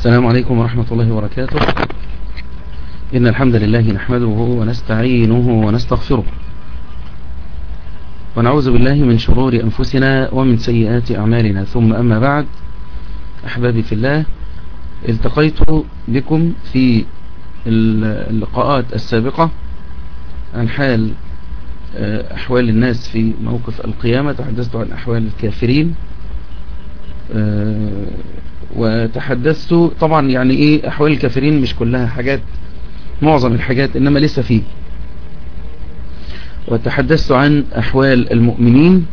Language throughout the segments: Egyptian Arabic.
السلام عليكم ورحمة الله وبركاته إن الحمد لله نحمده ونستعينه ونستغفره ونعوذ بالله من شرور أنفسنا ومن سيئات أعمالنا ثم أما بعد أحبابي في الله التقيت بكم في اللقاءات السابقة عن حال أحوال الناس في موقف القيامة تحدثت عن أحوال الكافرين وتحدثت طبعا يعني ايه احوال الكافرين مش كلها حاجات معظم الحاجات انما لسه فيه وتحدثت عن احوال المؤمنين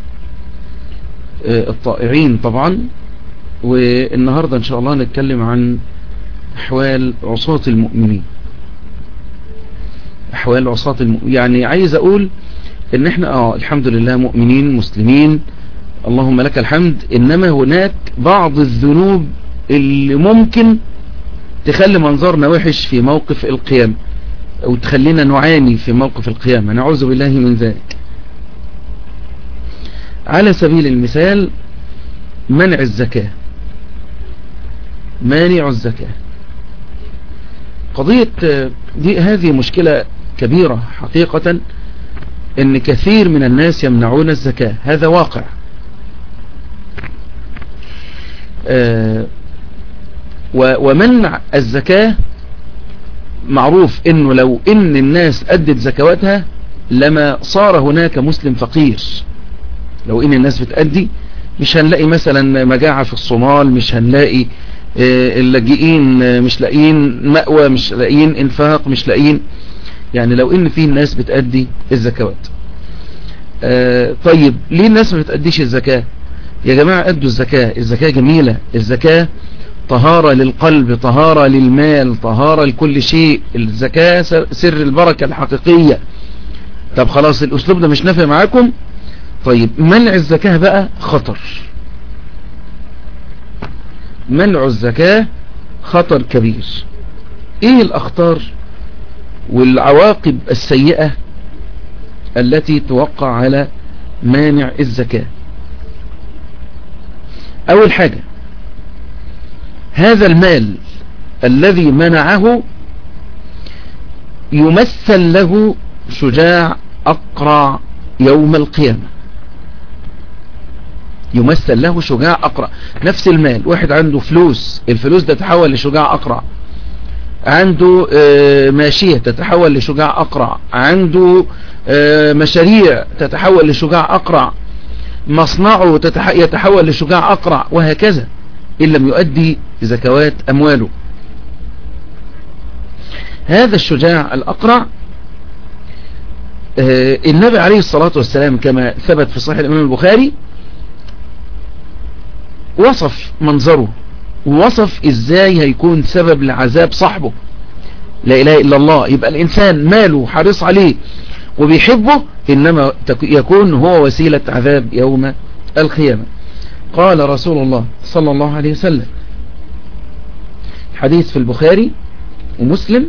الطائعين طبعا والنهاردة ان شاء الله نتكلم عن احوال عصاة المؤمنين احوال عصاة المؤمنين يعني عايز اقول ان احنا اه الحمد لله مؤمنين مسلمين اللهم لك الحمد انما هناك بعض الذنوب اللي ممكن تخلي منظرنا وحش في موقف القيامة او تخلينا نعاني في موقف القيامة نعوذ بالله من ذلك على سبيل المثال منع الزكاة مانع الزكاة قضية دي هذه مشكلة كبيرة حقيقة ان كثير من الناس يمنعون الزكاة هذا واقع آه ومنع الزكاة معروف انه لو ان الناس ادت زكواتها لما صار هناك مسلم فقير لو ان الناس بتأدي مش هنلاقي مثلا مجاعة في الصومال مش هنلاقي آه اللاجئين مش لاقيين مأوى مش لاقيين انفاق مش لاقيين يعني لو ان في الناس بتأدي الزكوات آه طيب ليه الناس ما بتأديش الزكاة يا جماعة أدوا الزكاة الزكاة جميلة الزكاة طهارة للقلب طهارة للمال طهارة لكل شيء الزكاة سر البركة الحقيقية طب خلاص الأسلوب ده مش نافع معاكم طيب منع الزكاة بقى خطر منع الزكاة خطر كبير ايه الاخطار والعواقب السيئة التي توقع على مانع الزكاة اول حاجة هذا المال الذي منعه يمثل له شجاع اقرع يوم القيامة يمثل له شجاع اقرع نفس المال واحد عنده فلوس الفلوس ده تحول لشجاع اقرع عنده ماشية تتحول لشجاع اقرع عنده مشاريع تتحول لشجاع اقرع مصنعه يتحول لشجاع أقرع وهكذا إن لم يؤدي زكوات أمواله هذا الشجاع الأقرع النبي عليه الصلاة والسلام كما ثبت في صحيح الإمام البخاري وصف منظره ووصف إزاي هيكون سبب لعذاب صاحبه لا إله إلا الله يبقى الإنسان ماله حريص عليه وبيحبه إنما يكون هو وسيلة عذاب يوم القيامة قال رسول الله صلى الله عليه وسلم حديث في البخاري ومسلم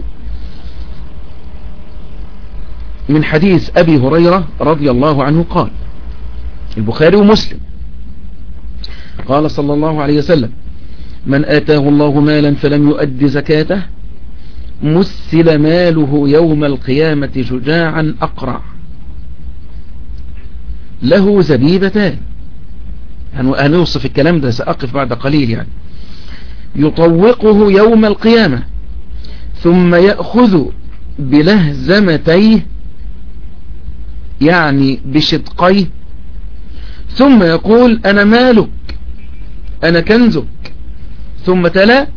من حديث أبي هريرة رضي الله عنه قال البخاري ومسلم قال صلى الله عليه وسلم من آتاه الله مالا فلم يؤد زكاته مثل ماله يوم القيامة شجاعا أقرع له زبيبتان هنوصف الكلام ده سأقف بعد قليل يعني يطوقه يوم القيامة ثم يأخذ بلهزمتيه يعني بشدقيه ثم يقول أنا مالك أنا كنزك ثم تلا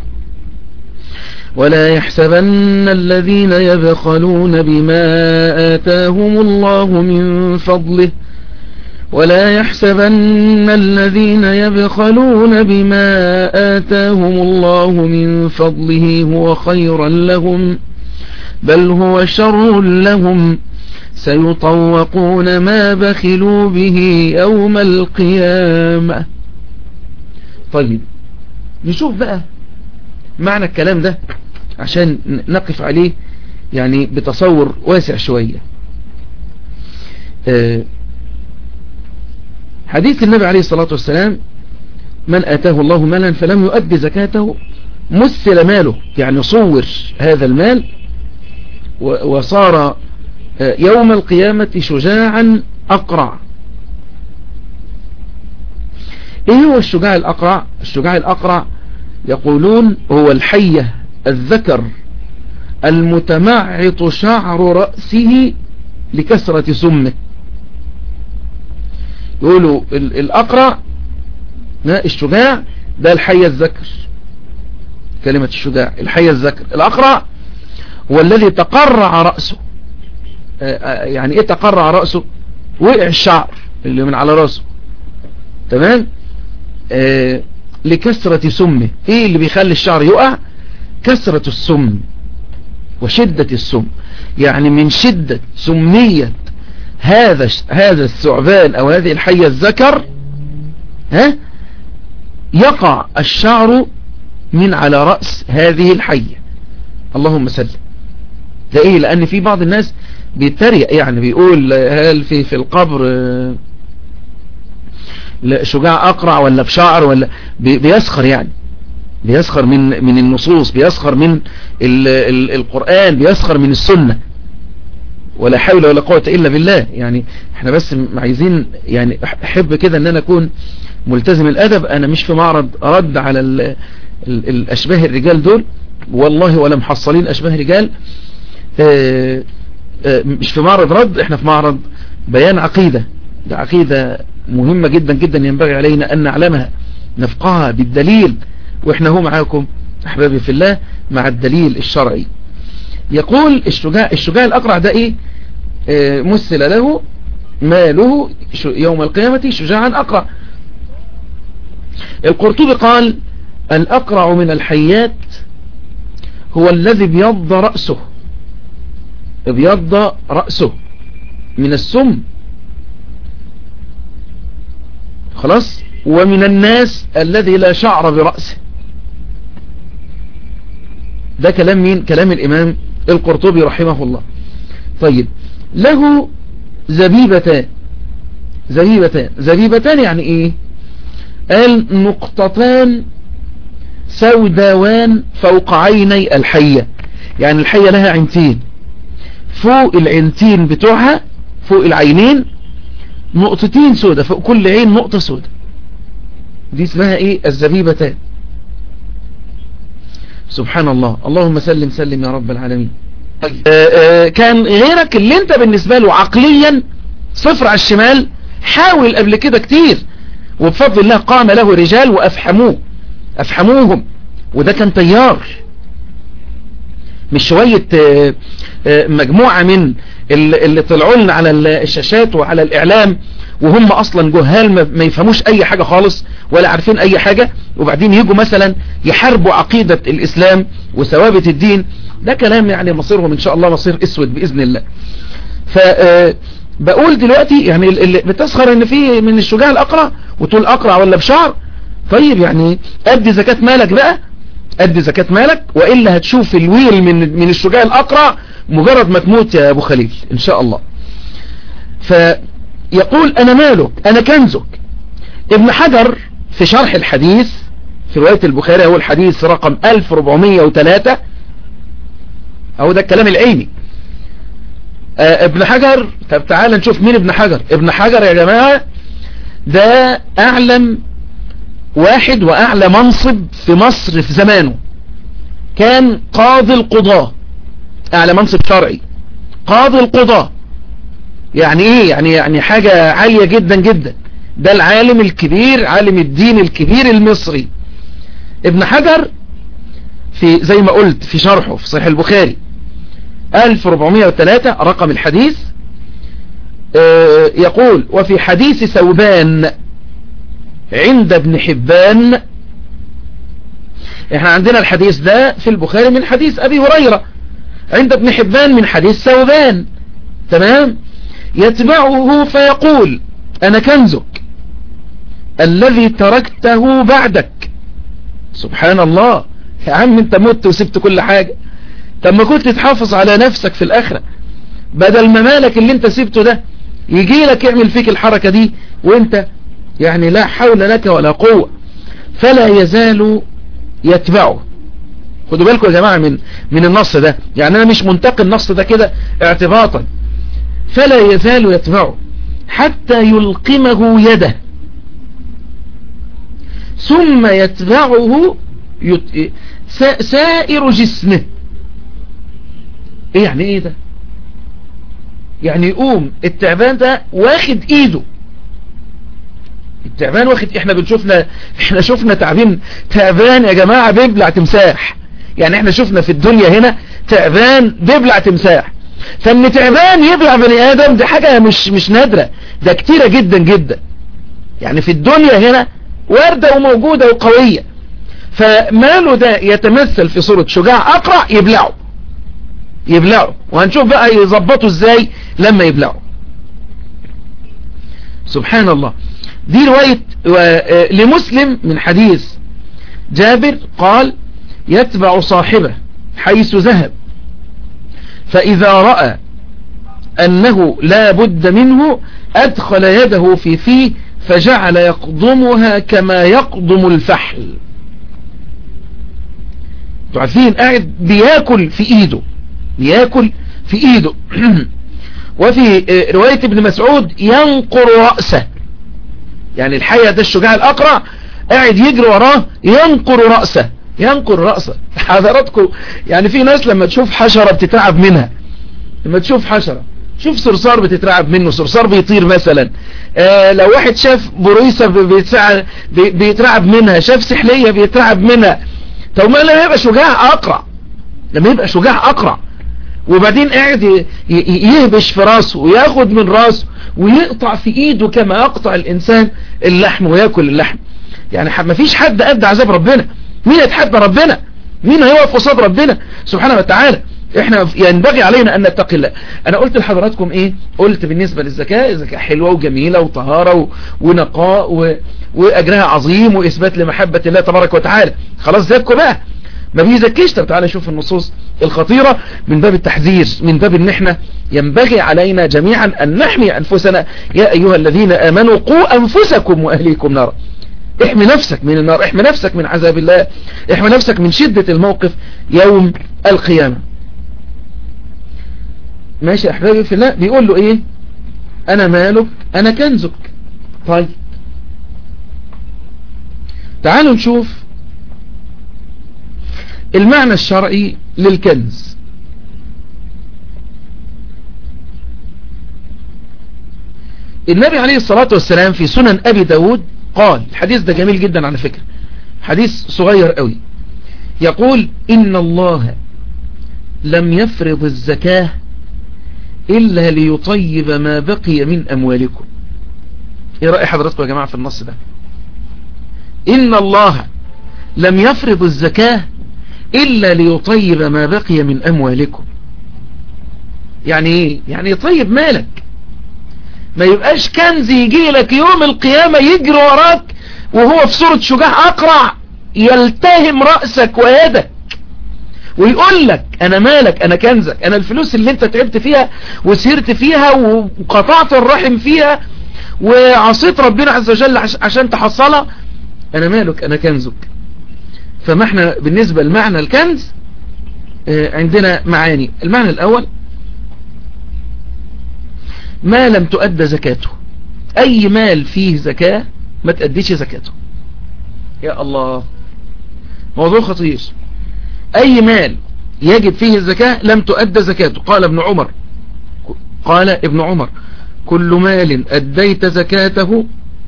ولا يحسبن الذين يبخلون بما آتاهم الله من فضله ولا يحسبن الذين يبخلون بما آتاهم الله من فضله هو خيرا لهم بل هو شر لهم سيطوقون ما بخلوا به يوم القيامة طيب نشوف بقى معنى الكلام ده عشان نقف عليه يعني بتصور واسع شوية حديث النبي عليه الصلاة والسلام من آتاه الله مالا فلم يؤدي زكاته مثل ماله يعني صور هذا المال وصار يوم القيامة شجاعا أقرع ايه هو الشجاع الأقرع الشجاع الأقرع يقولون هو الحية الذكر المتمعط شعر رأسه لكسرة سمه يقولوا الأقرع الشجاع ده الحية الذكر كلمة الشجاع الحية الذكر الأقرع هو الذي تقرع رأسه يعني ايه تقرع رأسه وقع الشعر اللي من على رأسه تمام آه لكسرة سمه ايه اللي بيخلي الشعر يقع كسرة السم وشدة السم يعني من شدة سمية هذا هذا الثعبان او هذه الحية الذكر ها يقع الشعر من على رأس هذه الحية اللهم سلم ده ايه لان في بعض الناس بيتريق يعني بيقول هل في في القبر شجاع اقرع ولا بشعر ولا بيسخر يعني بيسخر من من النصوص بيسخر من ال ال القرآن بيسخر من السنة ولا حول ولا قوة الا بالله يعني احنا بس عايزين يعني احب كده ان انا اكون ملتزم الادب انا مش في معرض رد على ال ال الاشباه الرجال دول والله ولا محصلين اشباه رجال اه اه مش في معرض رد احنا في معرض بيان عقيدة ده عقيدة مهمة جدا جدا ينبغي علينا ان نعلمها نفقهها بالدليل واحنا هو معاكم احبابي في الله مع الدليل الشرعي يقول الشجاع, الشجاع الاقرع ده ايه اه مثل له ماله يوم القيامة شجاعا اقرع القرطبي قال الاقرع من الحيات هو الذي بيض رأسه ابيض رأسه من السم خلاص ومن الناس الذي لا شعر برأسه ده كلام مين كلام الامام القرطبي رحمه الله طيب له زبيبتان زبيبتان زبيبتان يعني ايه قال نقطتان سوداوان فوق عيني الحية يعني الحية لها عينتين فوق العينتين بتوعها فوق العينين نقطتين سودة فوق كل عين نقطة سودة دي اسمها ايه الزبيبتان سبحان الله اللهم سلم سلم يا رب العالمين طيب. آآ آآ كان غيرك اللي انت بالنسبة له عقليا صفر على الشمال حاول قبل كده كتير وبفضل الله قام له رجال وافحموه افحموهم وده كان طيار مش شوية مجموعة من اللي طلعوا لنا على الشاشات وعلى الاعلام وهم اصلا جهال ما يفهموش اي حاجة خالص ولا عارفين اي حاجة وبعدين يجوا مثلا يحاربوا عقيدة الاسلام وثوابت الدين ده كلام يعني مصيرهم ان شاء الله مصير اسود باذن الله فبقول دلوقتي يعني اللي بتسخر ان في من الشجاع الاقرع وتقول اقرع ولا بشعر طيب يعني ادي زكاة مالك بقى ادي زكاة مالك وإلا هتشوف الويل من من الشجاع الأقرع مجرد ما تموت يا أبو خليل إن شاء الله فيقول أنا مالك أنا كنزك ابن حجر في شرح الحديث في رواية البخاري هو الحديث رقم 1403 أو ده الكلام العلمي آه ابن حجر طب تعال نشوف مين ابن حجر ابن حجر يا جماعة ده أعلم واحد وأعلى منصب في مصر في زمانه كان قاضي القضاة أعلى منصب شرعي قاضي القضاة يعني إيه يعني يعني حاجة عالية جدا جدا ده العالم الكبير عالم الدين الكبير المصري ابن حجر في زي ما قلت في شرحه في صحيح البخاري 1403 رقم الحديث يقول وفي حديث ثوبان عند ابن حبان احنا عندنا الحديث ده في البخاري من حديث ابي هريرة عند ابن حبان من حديث ثوبان تمام يتبعه فيقول انا كنزك الذي تركته بعدك سبحان الله يا عم انت مت وسبت كل حاجة طب ما كنت تحافظ على نفسك في الاخرة بدل ما مالك اللي انت سبته ده يجي لك يعمل فيك الحركة دي وانت يعني لا حول لك ولا قوة فلا يزال يتبعه خدوا بالكم يا جماعة من من النص ده يعني انا مش منتقي النص ده كده اعتباطا فلا يزال يتبعه حتى يلقمه يده ثم يتبعه يت... سائر جسمه ايه يعني ايه ده يعني يقوم التعبان ده واخد ايده التعبان واخد احنا بنشوفنا احنا شفنا تعبين تعبان يا جماعة بيبلع تمساح يعني احنا شفنا في الدنيا هنا تعبان بيبلع تمساح فان تعبان يبلع بني ادم دي حاجة مش مش نادرة ده كتيرة جدا جدا يعني في الدنيا هنا واردة وموجودة وقوية فماله ده يتمثل في صورة شجاع اقرع يبلعه يبلعه وهنشوف بقى يظبطه ازاي لما يبلعه سبحان الله دي رواية لمسلم من حديث جابر قال يتبع صاحبه حيث ذهب فإذا رأى أنه لا بد منه أدخل يده في فيه فجعل يقضمها كما يقضم الفحل تعرفين قاعد بياكل في ايده بياكل في ايده وفي رواية ابن مسعود ينقر رأسه يعني الحية ده الشجاع الأقرع قاعد يجري وراه ينقر رأسه ينقر رأسه حضراتكم يعني في ناس لما تشوف حشرة بتتعب منها لما تشوف حشرة شوف صرصار بتترعب منه صرصار بيطير مثلا آه لو واحد شاف برويسة بيترعب منها شاف سحلية بيترعب منها طب ما لما يبقى شجاع أقرع لما يبقى شجاع أقرع وبعدين قاعد يهبش في راسه وياخد من راسه ويقطع في ايده كما يقطع الانسان اللحم وياكل اللحم يعني ما فيش حد قد عذاب ربنا مين يتحدى ربنا مين هيقف قصاد ربنا سبحانه وتعالى احنا ينبغي علينا ان نتقي الله انا قلت لحضراتكم ايه قلت بالنسبة للزكاة الزكاة حلوة وجميلة وطهارة و... ونقاء و... واجرها عظيم واثبات لمحبة الله تبارك وتعالى خلاص زيادكم بقى ما بيزكيش طب تعالى شوف النصوص الخطيرة من باب التحذير من باب ان احنا ينبغي علينا جميعا ان نحمي انفسنا يا ايها الذين امنوا قوا انفسكم واهليكم نارا احمي نفسك من النار احمي نفسك من عذاب الله احمي نفسك من شدة الموقف يوم القيامة ماشي يا احبابي في الله بيقول له ايه انا مالك انا كنزك طيب تعالوا نشوف المعنى الشرعي للكنز النبي عليه الصلاة والسلام في سنن أبي داود قال الحديث ده جميل جدا على فكرة حديث صغير قوي يقول إن الله لم يفرض الزكاة إلا ليطيب ما بقي من أموالكم إيه رأي حضراتكم يا جماعة في النص ده إن الله لم يفرض الزكاة إلا ليطيب ما بقي من أموالكم يعني إيه يعني يطيب مالك ما يبقاش كنز يجي لك يوم القيامة يجري وراك وهو في صورة شجاع أقرع يلتهم رأسك ويدك ويقول لك انا مالك انا كنزك انا الفلوس اللي انت تعبت فيها وسهرت فيها وقطعت الرحم فيها وعصيت ربنا عز وجل عشان تحصلها انا مالك انا كنزك فما احنا بالنسبة لمعنى الكنز عندنا معاني المعنى الاول ما لم تؤدى زكاته اي مال فيه زكاة ما تأديش زكاته يا الله موضوع خطير اي مال يجب فيه الزكاة لم تؤدى زكاته قال ابن عمر قال ابن عمر كل مال اديت زكاته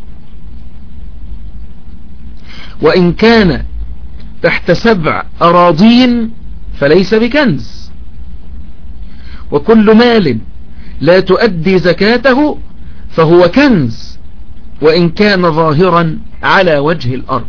وان كان تحت سبع اراضين فليس بكنز وكل مال لا تؤدي زكاته فهو كنز وإن كان ظاهرا على وجه الأرض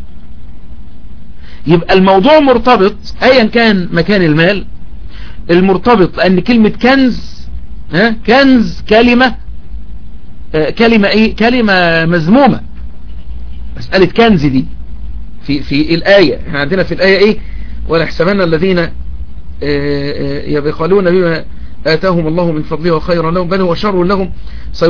يبقى الموضوع مرتبط أيا كان مكان المال المرتبط لأن كلمة كنز ها كنز كلمة آه كلمة ايه كلمة مذمومة مسألة كنز دي في في الآية احنا عندنا في الآية ايه ولا يحسبن الذين آه آه يبخلون بما آتاهم الله من فضله وخيرا لهم بل هو شر لهم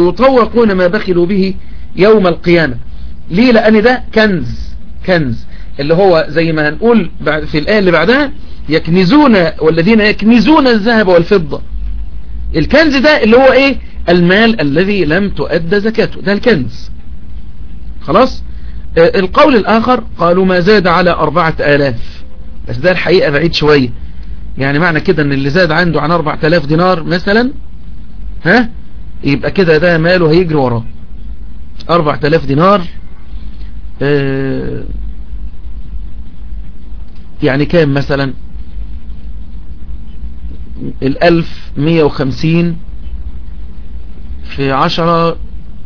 سيطوقون ما بخلوا به يوم القيامة ليه لأن ده كنز كنز اللي هو زي ما هنقول في الآية اللي بعدها يكنزون والذين يكنزون الذهب والفضة الكنز ده اللي هو ايه المال الذي لم تؤد زكاته ده الكنز خلاص آه القول الآخر قالوا ما زاد على أربعة آلاف بس ده الحقيقة بعيد شوية يعني معنى كده ان اللي زاد عنده عن أربعة آلاف دينار مثلا ها يبقى كده ده ماله هيجري وراه أربعة آلاف دينار آه يعني كام مثلا الألف مية وخمسين في عشرة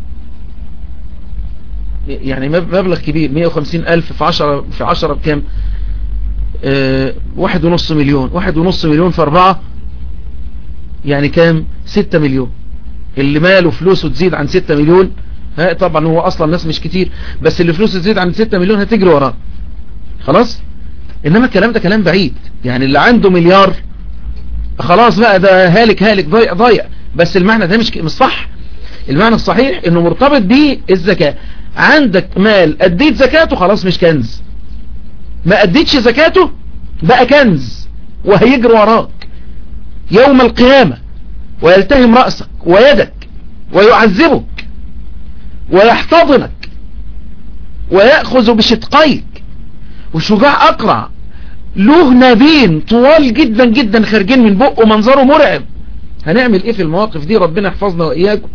يعني مبلغ كبير مية وخمسين ألف في عشرة في عشرة بكام اه واحد ونص مليون واحد ونص مليون في أربعة يعني كام ستة مليون اللي ماله فلوسه تزيد عن ستة مليون ها طبعا هو أصلا الناس مش كتير بس اللي فلوسه تزيد عن ستة مليون هتجري وراه خلاص إنما الكلام ده كلام بعيد يعني اللي عنده مليار خلاص بقى ده هالك هالك ضايع ضايع بس المعنى ده مش مش صح المعنى الصحيح انه مرتبط بيه الزكاة عندك مال اديت زكاته خلاص مش كنز ما اديتش زكاته بقى كنز وهيجري وراك يوم القيامة ويلتهم رأسك ويدك ويعذبك ويحتضنك ويأخذ بشتقيك وشجاع أقرع له نابين طوال جدا جدا خارجين من بقه منظره مرعب هنعمل ايه في المواقف دي ربنا يحفظنا وإياكم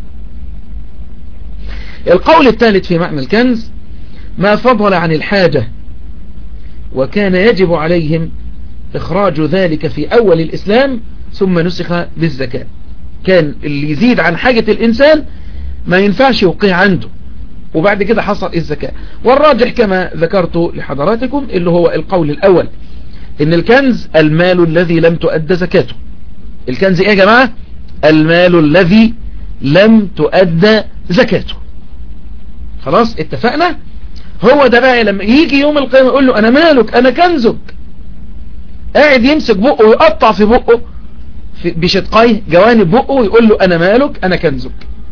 القول الثالث في معنى الكنز ما فضل عن الحاجة وكان يجب عليهم إخراج ذلك في أول الإسلام ثم نسخ بالزكاة كان اللي يزيد عن حاجة الإنسان ما ينفعش يوقع عنده وبعد كده حصل الزكاة والراجح كما ذكرت لحضراتكم اللي هو القول الأول إن الكنز المال الذي لم تؤد زكاته الكنز إيه يا جماعة المال الذي لم تؤد زكاته خلاص اتفقنا هو ده بقى لما يجي يوم القيامة يقول له أنا مالك أنا كنزك قاعد يمسك بقه ويقطع في بقه في بشدقيه جوانب بقه ويقول له أنا مالك أنا كنزك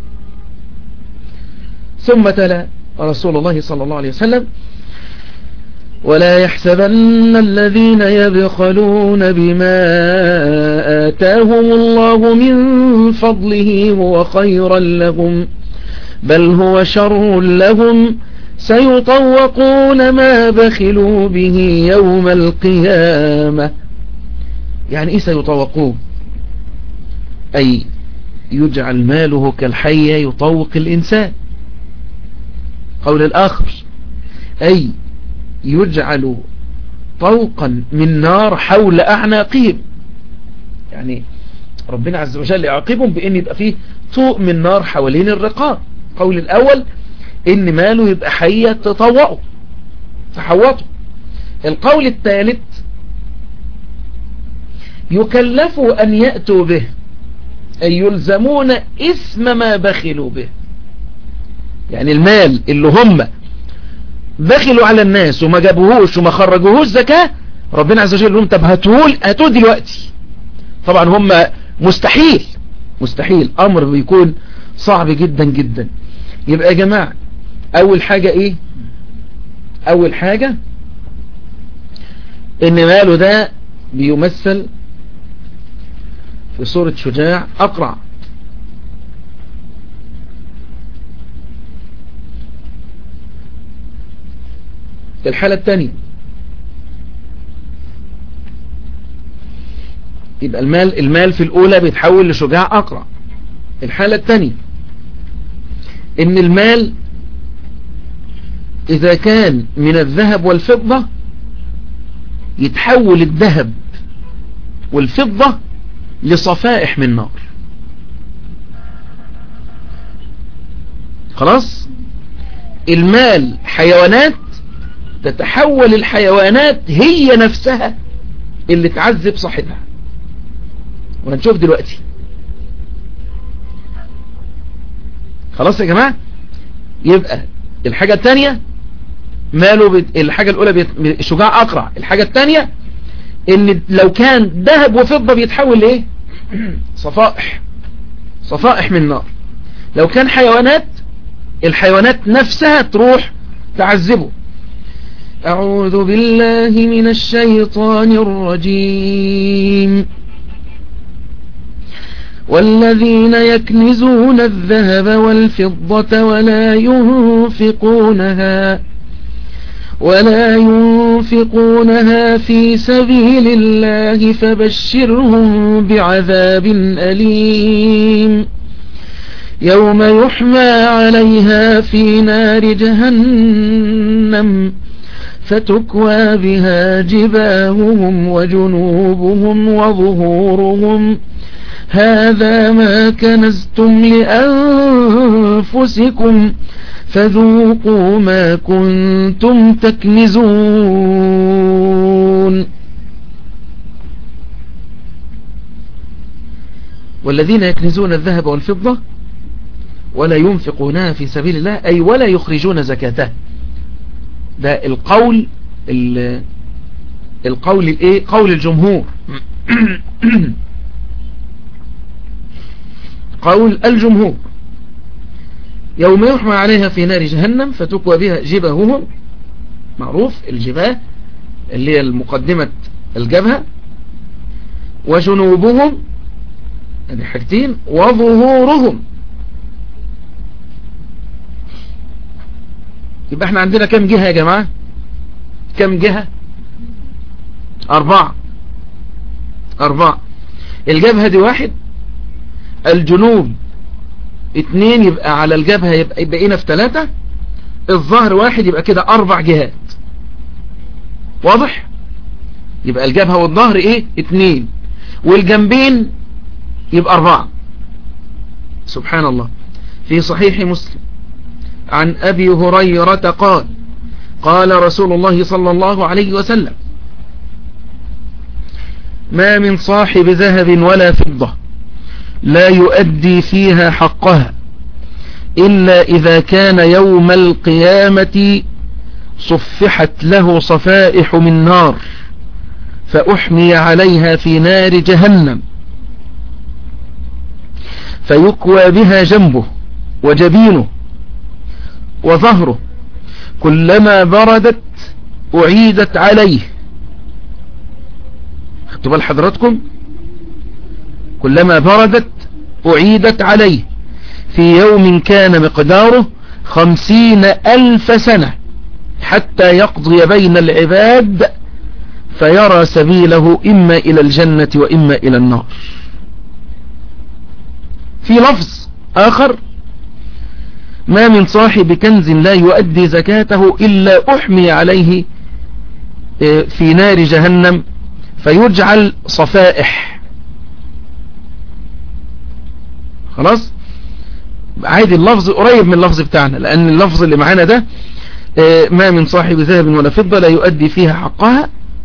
ثم تلا رسول الله صلى الله عليه وسلم ولا يحسبن الذين يبخلون بما آتاهم الله من فضله هو خيرا لهم بل هو شر لهم سيطوقون ما بخلوا به يوم القيامة يعني ايه سيطوقون اي يجعل ماله كالحية يطوق الانسان قول الاخر اي يجعل طوقا من نار حول اعناقهم يعني ربنا عز وجل يعاقبهم بان يبقى فيه طوق من نار حوالين الرقاب قول الاول ان ماله يبقى حية تطوعه تحوطه القول الثالث يكلفوا ان يأتوا به أي يلزمون اسم ما بخلوا به يعني المال اللي هم بخلوا على الناس وما جابوهوش وما خرجوهوش زكاة ربنا عز وجل لهم طب هاتوه هاتوه دلوقتي طبعا هم مستحيل مستحيل امر بيكون صعب جدا جدا يبقى يا جماعة اول حاجة ايه اول حاجة ان ماله ده بيمثل في صورة شجاع اقرع الحالة الثانية يبقى المال المال في الأولى بيتحول لشجاع أقرع الحالة الثانية إن المال إذا كان من الذهب والفضة يتحول الذهب والفضة لصفائح من نار خلاص المال حيوانات تتحول الحيوانات هي نفسها اللي تعذب صاحبها وهنشوف دلوقتي خلاص يا جماعة يبقى الحاجة الثانية ماله بت... الحاجة الأولى بيت... شجاع أقرع الحاجة الثانية ان لو كان ذهب وفضة بيتحول لايه صفائح صفائح من نار لو كان حيوانات الحيوانات نفسها تروح تعذبه أعوذ بالله من الشيطان الرجيم والذين يكنزون الذهب والفضة ولا ينفقونها ولا ينفقونها في سبيل الله فبشرهم بعذاب أليم يوم يحمى عليها في نار جهنم فتكوى بها جباههم وجنوبهم وظهورهم هذا ما كنزتم لأنفسكم فذوقوا ما كنتم تكنزون والذين يكنزون الذهب والفضة ولا ينفقونها في سبيل الله أي ولا يخرجون زكاته ده القول القول الايه قول الجمهور قول الجمهور يوم يحمى عليها في نار جهنم فتكوى بها جبههم معروف الجباه اللي هي المقدمة الجبهة وجنوبهم هذه حاجتين وظهورهم يبقى احنا عندنا كم جهة يا جماعة كم جهة اربعة اربعة الجبهة دي واحد الجنوب اتنين يبقى على الجبهة يبقى بقينا في ثلاثة الظهر واحد يبقى كده اربع جهات واضح يبقى الجبهة والظهر ايه اتنين والجنبين يبقى اربعة سبحان الله في صحيح مسلم عن ابي هريرة قال قال رسول الله صلى الله عليه وسلم ما من صاحب ذهب ولا فضة لا يؤدي فيها حقها إلا إذا كان يوم القيامة صفحت له صفائح من نار فأحمي عليها في نار جهنم فيكوى بها جنبه وجبينه وظهره كلما بردت أعيدت عليه خدتوا بال حضراتكم كلما بردت أعيدت عليه في يوم كان مقداره خمسين ألف سنة حتى يقضي بين العباد فيرى سبيله إما إلى الجنة وإما إلى النار في لفظ آخر ما من صاحب كنز لا يؤدي زكاته إلا أحمي عليه في نار جهنم فيجعل صفائح خلاص عادي اللفظ قريب من اللفظ بتاعنا لأن اللفظ اللي معانا ده ما من صاحب ذهب ولا فضة لا يؤدي فيها حقها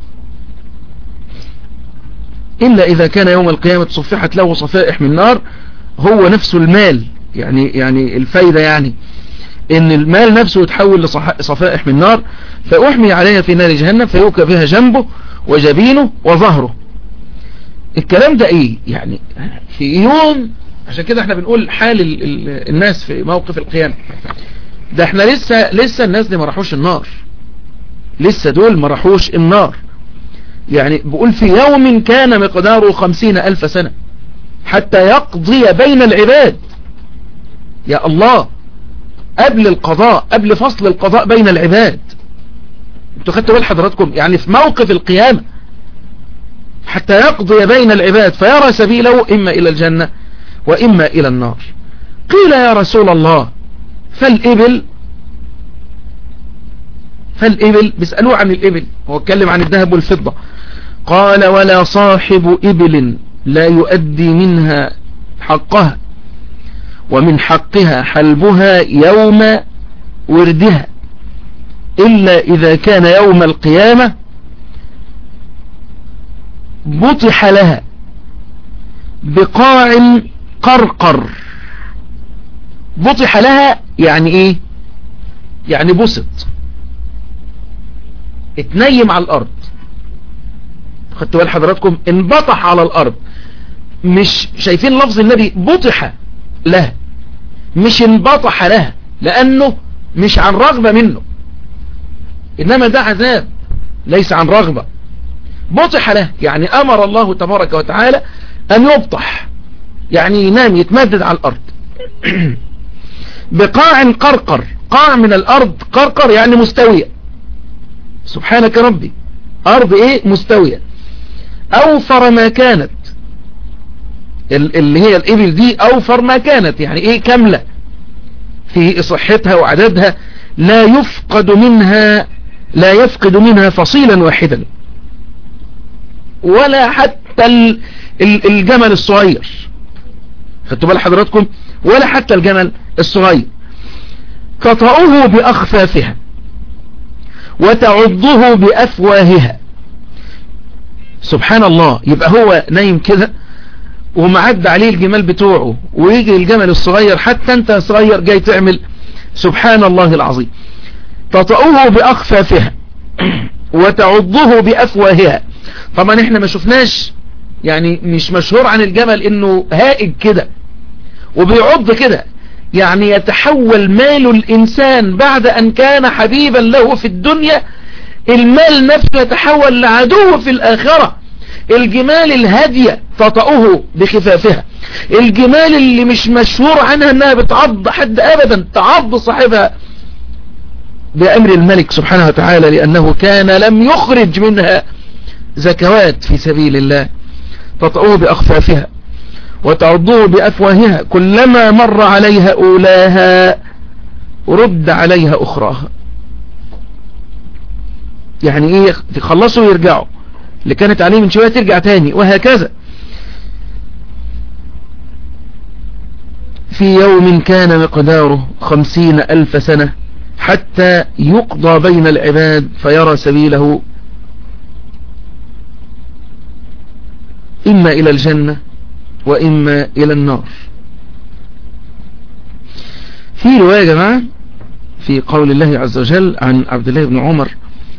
إلا إذا كان يوم القيامة صفحت له صفائح من نار هو نفسه المال يعني يعني الفايدة يعني ان المال نفسه يتحول لصفائح من نار فأحمي عليها في نار جهنم فيوكى بها جنبه وجبينه وظهره الكلام ده ايه يعني في يوم عشان كده احنا بنقول حال ال ال الناس في موقف القيامة ده احنا لسه لسه الناس دي ما راحوش النار لسه دول ما راحوش النار يعني بقول في يوم كان مقداره خمسين ألف سنة حتى يقضي بين العباد يا الله قبل القضاء قبل فصل القضاء بين العباد انتوا خدتوا بال حضراتكم يعني في موقف القيامة حتى يقضي بين العباد فيرى سبيله إما إلى الجنة وإما إلى النار قيل يا رسول الله فالإبل فالإبل بيسألوه عن الإبل هو اتكلم عن الذهب والفضة قال ولا صاحب إبل لا يؤدي منها حقها ومن حقها حلبها يوم وردها إلا إذا كان يوم القيامة بطح لها بقاع قرقر بطح لها يعني ايه يعني بسط اتنيم على الارض خدتوا بال حضراتكم انبطح على الارض مش شايفين لفظ النبي بطح لها مش انبطح لها لانه مش عن رغبة منه إنما ده عذاب ليس عن رغبة بطح له يعني أمر الله تبارك وتعالى أن يبطح يعني ينام يتمدد على الأرض بقاع قرقر قاع من الأرض قرقر يعني مستوية سبحانك ربي أرض إيه مستوية أوفر ما كانت اللي هي الإبل دي أوفر ما كانت يعني إيه كاملة في صحتها وعددها لا يفقد منها لا يفقد منها فصيلا واحدا ولا حتى الجمل الصغير خدتوا بال حضراتكم ولا حتى الجمل الصغير تطأه بأخفافها وتعضه بأفواهها سبحان الله يبقى هو نايم كده ومعد عليه الجمال بتوعه ويجي الجمل الصغير حتى انت صغير جاي تعمل سبحان الله العظيم تطأه بأخفافها وتعضه بأفواهها طبعا احنا ما شفناش يعني مش مشهور عن الجمل انه هائج كده وبيعض كده يعني يتحول مال الانسان بعد ان كان حبيبا له في الدنيا المال نفسه يتحول لعدو في الاخرة الجمال الهادية تطأه بخفافها الجمال اللي مش مشهور عنها انها بتعض حد ابدا تعض صاحبها بأمر الملك سبحانه وتعالى لأنه كان لم يخرج منها زكوات في سبيل الله تطأوه بأخفافها وتعضوه بأفواهها كلما مر عليها أولاها رد عليها أخراها يعني ايه تخلصوا ويرجعوا اللي كانت عليه من شوية ترجع تاني وهكذا في يوم كان مقداره خمسين ألف سنة حتى يقضى بين العباد فيرى سبيله إما إلى الجنة وإما إلى النار في رواية يا جماعة في قول الله عز وجل عن عبد الله بن عمر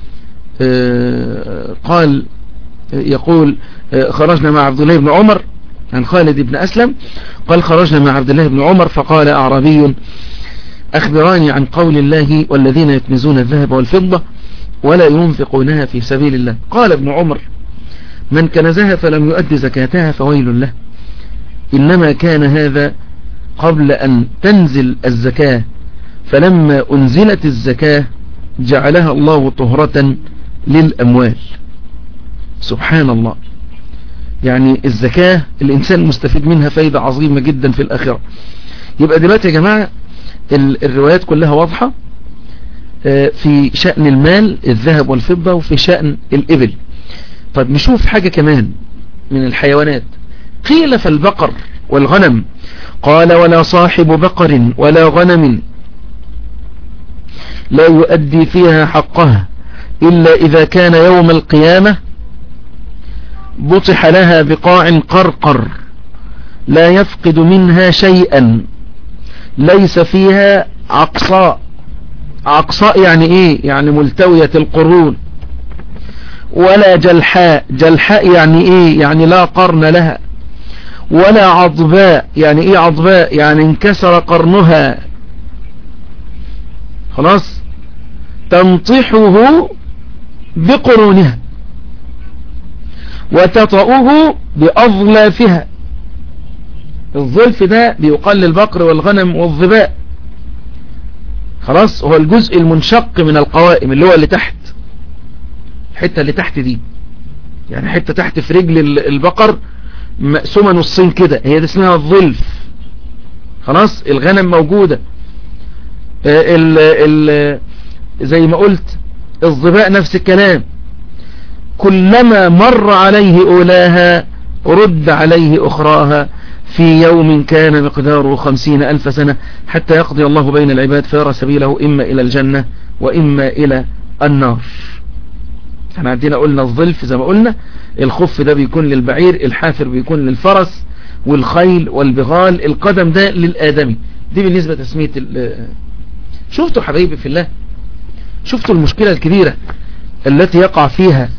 قال يقول خرجنا مع عبد الله بن عمر عن خالد بن أسلم قال خرجنا مع عبد الله بن عمر فقال أعرابي أخبراني عن قول الله والذين يكنزون الذهب والفضة ولا ينفقونها في سبيل الله قال ابن عمر من كنزها فلم يؤد زكاتها فويل له إنما كان هذا قبل أن تنزل الزكاة فلما أنزلت الزكاة جعلها الله طهرة للأموال سبحان الله يعني الزكاة الإنسان مستفيد منها فايدة عظيمة جدا في الآخرة يبقى دلوقتي يا جماعة الروايات كلها واضحة في شأن المال الذهب والفضة وفي شأن الإبل طيب نشوف حاجة كمان من الحيوانات قيل فالبقر والغنم قال ولا صاحب بقر ولا غنم لا يؤدي فيها حقها إلا إذا كان يوم القيامة بطح لها بقاع قرقر لا يفقد منها شيئا ليس فيها عقصاء عقصاء يعني ايه يعني ملتوية القرون ولا جلحاء جلحاء يعني ايه يعني لا قرن لها ولا عضباء يعني ايه عضباء يعني انكسر قرنها خلاص تنطحه بقرونها وتطأه بأظلافها الظلف ده بيقال للبقر والغنم والظباء خلاص هو الجزء المنشق من القوائم اللي هو اللي تحت الحتة اللي تحت دي يعني حتة تحت في رجل البقر مقسومة نصين كده هي دي اسمها الظلف خلاص الغنم موجودة ال ال زي ما قلت الظباء نفس الكلام كلما مر عليه أولاها رد عليه أخراها في يوم كان مقداره خمسين ألف سنة حتى يقضي الله بين العباد فيرى سبيله إما إلى الجنة وإما إلى النار احنا عندنا قلنا الظلف زي ما قلنا الخف ده بيكون للبعير الحافر بيكون للفرس والخيل والبغال القدم ده للآدمي دي بالنسبة تسمية شفتوا حبايبي في الله شفتوا المشكلة الكبيرة التي يقع فيها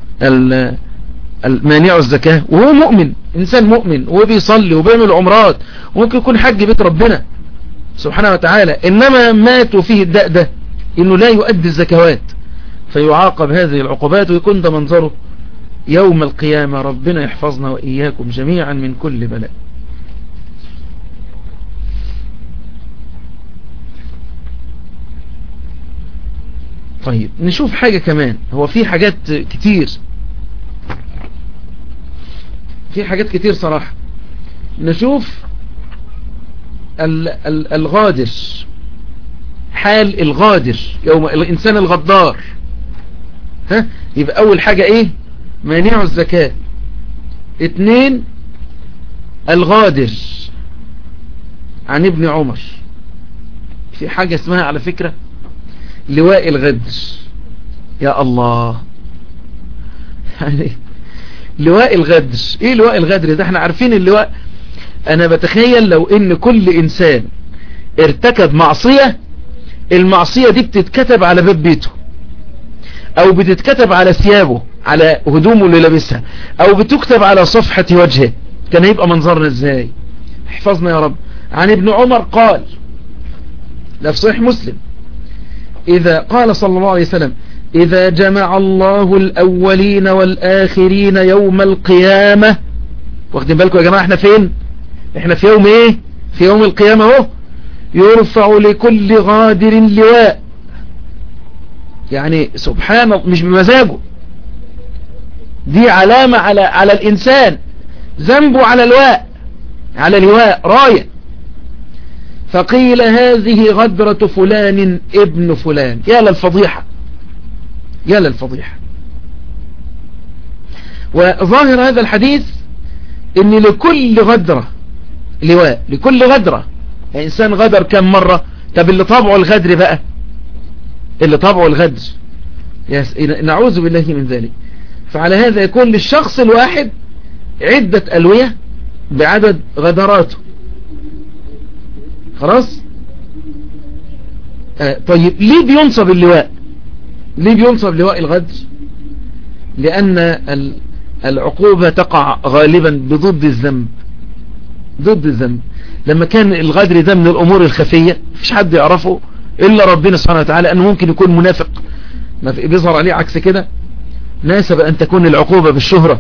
المانع الزكاة وهو مؤمن إنسان مؤمن وبيصلي وبيعمل عمرات وممكن يكون حج بيت ربنا سبحانه وتعالى إنما مات فيه الداء ده إنه لا يؤدي الزكوات فيعاقب هذه العقوبات ويكون ده منظره يوم القيامة ربنا يحفظنا وإياكم جميعا من كل بلاء طيب نشوف حاجة كمان هو في حاجات كتير في حاجات كتير صراحة نشوف الغادر حال الغادر يوم الإنسان الغدار ها يبقى أول حاجة إيه مانع الزكاة اتنين الغادر عن ابن عمر في حاجة اسمها على فكرة لواء الغدر يا الله يعني لواء الغدر ايه لواء الغدر ده احنا عارفين اللواء انا بتخيل لو ان كل انسان ارتكب معصية المعصية دي بتتكتب على باب بيته او بتتكتب على ثيابه على هدومه اللي لابسها او بتكتب على صفحة وجهه كان هيبقى منظرنا ازاي احفظنا يا رب عن ابن عمر قال لا في صحيح مسلم إذا قال صلى الله عليه وسلم إذا جمع الله الأولين والآخرين يوم القيامة واخدين بالكم يا جماعة احنا فين احنا في يوم ايه في يوم القيامة اهو يرفع لكل غادر لواء يعني سبحان الله مش بمزاجه دي علامة على على الإنسان ذنبه على الواء على لواء راية فقيل هذه غدرة فلان ابن فلان يا للفضيحة يا للفضيحة وظاهر هذا الحديث ان لكل غدرة لواء لكل غدرة يعني انسان غدر كم مرة طب اللي طابعه الغدر بقى اللي طابعه الغدر نعوذ بالله من ذلك فعلى هذا يكون للشخص الواحد عدة ألوية بعدد غدراته خلاص آه طيب ليه بينصب اللواء ليه بينصب لواء الغدر لأن العقوبة تقع غالبا بضد الذنب ضد الذنب لما كان الغدر ده من الأمور الخفية مفيش حد يعرفه إلا ربنا سبحانه وتعالى أنه ممكن يكون منافق بيظهر عليه عكس كده ناسب أن تكون العقوبة بالشهرة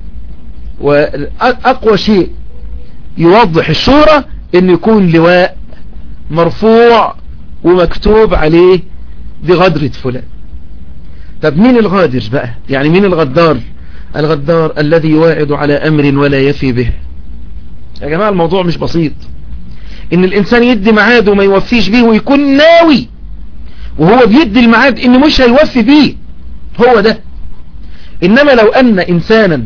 وأقوى شيء يوضح الشهرة أن يكون لواء مرفوع ومكتوب عليه بغدرة فلان طب مين الغادر بقى يعني مين الغدار الغدار الذي يواعد على أمر ولا يفي به يا جماعة الموضوع مش بسيط ان الانسان يدي معاد وما يوفيش بيه ويكون ناوي وهو بيدي المعاد ان مش هيوفي بيه هو ده انما لو ان انسانا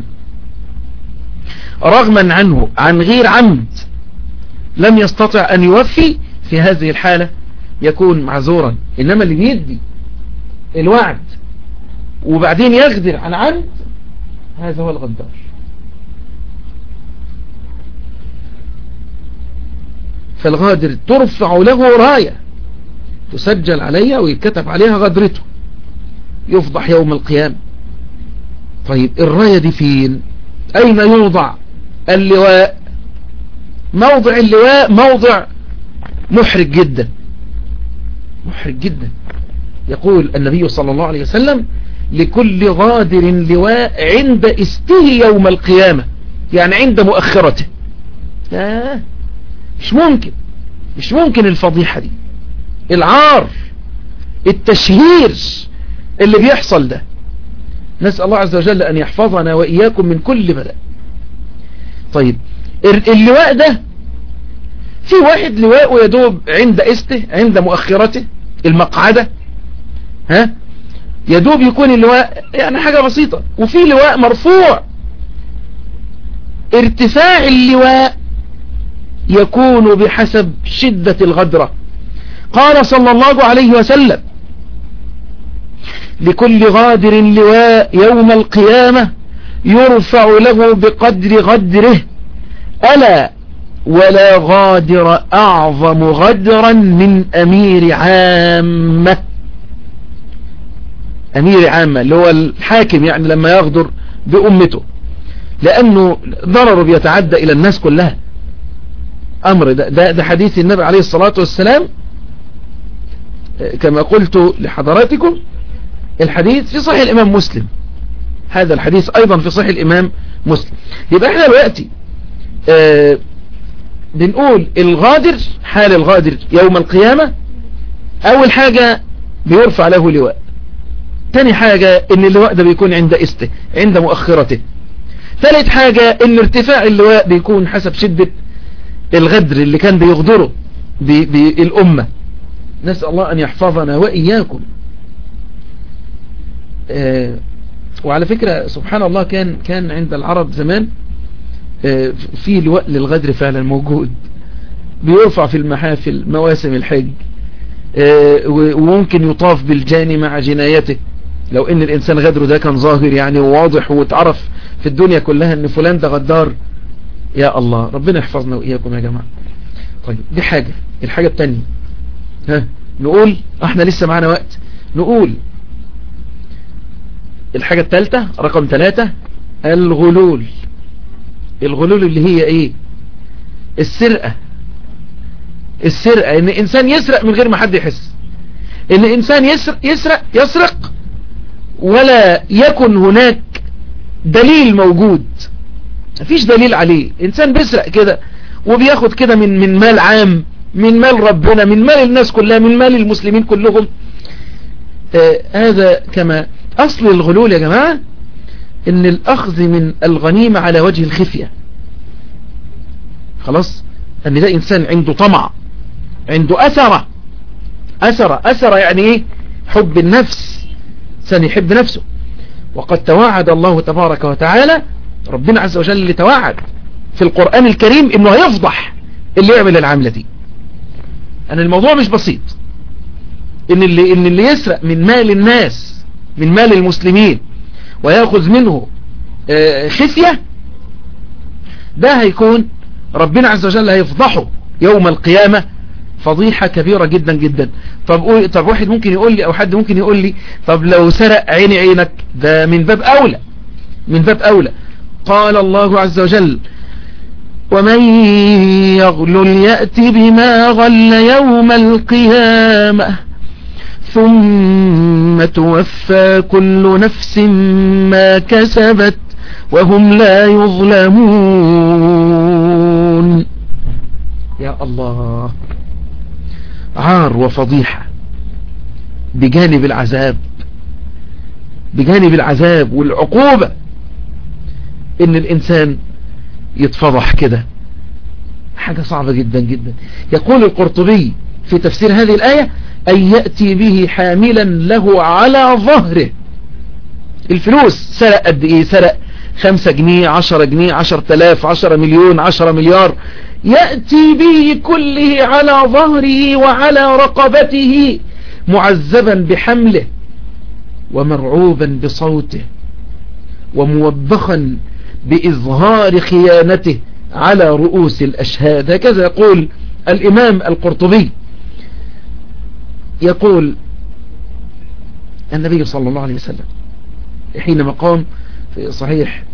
رغما عنه عن غير عمد لم يستطع ان يوفي في هذه الحالة يكون معذورا انما اللي بيدي الوعد وبعدين يغدر عن عمد هذا هو الغدار فالغادر ترفع له راية تسجل عليها ويتكتب عليها غدرته يفضح يوم القيامة طيب الراية دي فين اين يوضع اللواء موضع اللواء موضع محرج جدا محرج جدا يقول النبي صلى الله عليه وسلم لكل غادر لواء عند استه يوم القيامة يعني عند مؤخرته آه مش ممكن مش ممكن الفضيحة دي العار التشهير اللي بيحصل ده نسأل الله عز وجل أن يحفظنا وإياكم من كل بلاء طيب اللواء ده في واحد لواء يدوب عند استه عند مؤخرته المقعدة ها يدوب يكون اللواء يعني حاجة بسيطة وفي لواء مرفوع ارتفاع اللواء يكون بحسب شدة الغدرة قال صلى الله عليه وسلم لكل غادر لواء يوم القيامة يرفع له بقدر غدره ألا ولا غادر أعظم غدرا من أمير عامة أمير عامة اللي هو الحاكم يعني لما يغدر بأمته لأنه ضرره بيتعدى إلى الناس كلها أمر ده, ده, ده حديث النبي عليه الصلاة والسلام كما قلت لحضراتكم الحديث في صحيح الإمام مسلم هذا الحديث أيضا في صحيح الإمام مسلم يبقى احنا دلوقتي آه بنقول الغادر حال الغادر يوم القيامة أول حاجة بيرفع له لواء تاني حاجة ان اللواء ده بيكون عند استه عند مؤخرته ثالث حاجة ان ارتفاع اللواء بيكون حسب شدة الغدر اللي كان بيغدره بالأمة نسأل الله أن يحفظنا وإياكم آه وعلى فكرة سبحان الله كان كان عند العرب زمان آه في لواء للغدر فعلا موجود بيرفع في المحافل مواسم الحج آه وممكن يطاف بالجاني مع جنايته لو ان الانسان غدره ده كان ظاهر يعني وواضح واتعرف في الدنيا كلها ان فلان ده غدار يا الله ربنا يحفظنا وإياكم يا جماعة طيب دي حاجة الحاجة التانية ها نقول احنا لسه معنا وقت نقول الحاجة التالتة رقم ثلاثة الغلول الغلول اللي هي ايه السرقة السرقة ان انسان يسرق من غير ما حد يحس ان انسان يسرق يسرق يسرق ولا يكن هناك دليل موجود مفيش دليل عليه انسان بيسرق كده وبياخد كده من من مال عام من مال ربنا من مال الناس كلها من مال المسلمين كلهم آه هذا كما اصل الغلول يا جماعة ان الاخذ من الغنيمة على وجه الخفية خلاص ان ده انسان عنده طمع عنده اثرة اثرة اثرة يعني ايه حب النفس انسان يحب نفسه وقد توعد الله تبارك وتعالى ربنا عز وجل اللي توعد في القرآن الكريم انه هيفضح اللي يعمل العملة دي ان الموضوع مش بسيط ان اللي, إن اللي يسرق من مال الناس من مال المسلمين ويأخذ منه خفية ده هيكون ربنا عز وجل هيفضحه يوم القيامة فضيحة كبيرة جدا جدا طب طب واحد ممكن يقول لي او حد ممكن يقول لي طب لو سرق عيني عينك ده من باب اولى من باب اولى قال الله عز وجل ومن يغلل يأت بما غل يوم القيامة ثم توفى كل نفس ما كسبت وهم لا يظلمون يا الله عار وفضيحة بجانب العذاب بجانب العذاب والعقوبة ان الانسان يتفضح كده حاجة صعبة جدا جدا يقول القرطبي في تفسير هذه الآية أن يأتي به حاملا له على ظهره الفلوس سرق قد ايه سرق خمسة جنيه عشرة جنيه عشر تلاف عشرة مليون عشرة مليار يأتي به كله على ظهره وعلى رقبته معذبا بحمله ومرعوبا بصوته وموبخا بإظهار خيانته على رؤوس الأشهاد هكذا يقول الإمام القرطبي يقول النبي صلى الله عليه وسلم حينما قام في صحيح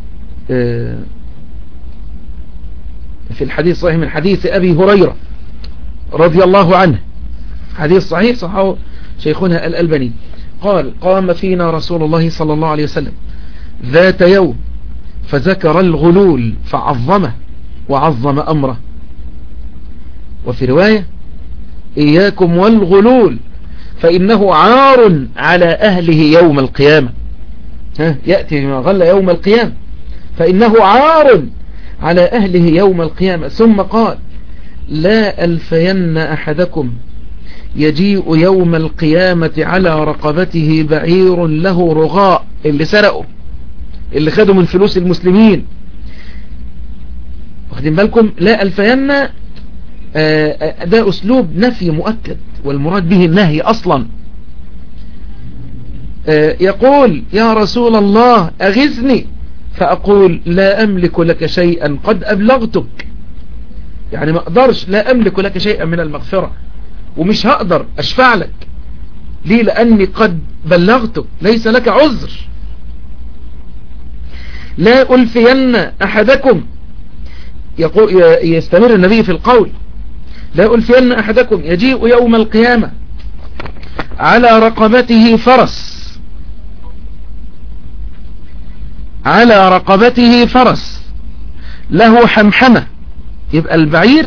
في الحديث صحيح من حديث أبي هريرة رضي الله عنه حديث صحيح صححه شيخنا الألبني قال قام فينا رسول الله صلى الله عليه وسلم ذات يوم فذكر الغلول فعظمه وعظم أمره وفي رواية إياكم والغلول فإنه عار على أهله يوم القيامة ها يأتي بما غل يوم القيامة فإنه عار على أهله يوم القيامة ثم قال لا ألفين أحدكم يجيء يوم القيامة على رقبته بعير له رغاء اللي سرقوا اللي خدوا من فلوس المسلمين واخدين بالكم لا ألفين ده أسلوب نفي مؤكد والمراد به النهي أصلا يقول يا رسول الله أغزني فأقول لا أملك لك شيئا قد أبلغتك يعني ما أقدرش لا أملك لك شيئا من المغفرة ومش هقدر أشفع لك ليه لأني قد بلغتك ليس لك عذر لا ألفين أحدكم يقول يستمر النبي في القول لا ألفين أحدكم يجيء يوم القيامة على رقبته فرس على رقبته فرس له حمحمة يبقى البعير